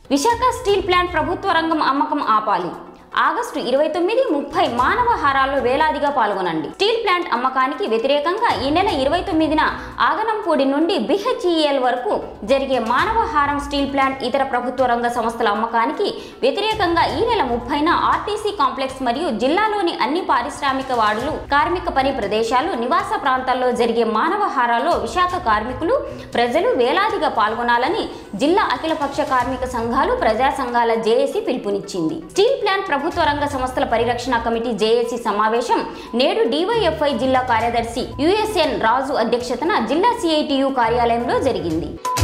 Visakha steel plant ప్రభుత్వ రంగం అమ్మకం ఆపాలి ఆగస్టు ఇరవై తొమ్మిది ముప్పై మానవ హారాల్లో వేలాదిగా పాల్గొనండి స్టీల్ ప్లాంట్ అమ్మకానికి వ్యతిరేకంగా ఈ నెల ఇరవై తొమ్మిదిన ఆగనంపూడి నుండి బిహెచ్ఈఎల్ వరకు జరిగే మానవ హారం స్టీల్ ప్లాంట్ ఇతర ప్రభుత్వ రంగ సంస్థల అమ్మకానికి వ్యతిరేకంగా ఈ నెల ముప్పైన ఆర్టీసీ కాంప్లెక్స్ మరియు జిల్లాలోని అన్ని పారిశ్రామిక వార్డులు కార్మిక పని ప్రదేశాలు నివాస ప్రాంతాల్లో జరిగే మానవ హారాల్లో విశాఖ కార్మికులు ప్రజలు వేలాదిగా పాల్గొనాలని జిల్లా అఖిలపక్ష కార్మిక సంఘాలు ప్రజా సంఘాల జేఏసీ పిలుపునిచ్చింది స్టీల్ ప్లాంట్ ప్రభుత్వ రంగ సంస్థల పరిరక్షణ కమిటీ జేఏసీ సమావేశం నేడు డివైఎఫ్ఐ జిల్లా కార్యదర్శి యుఎస్ఎన్ రాజు అధ్యక్షతన జిల్లా సిఐటియు కార్యాలయంలో జరిగింది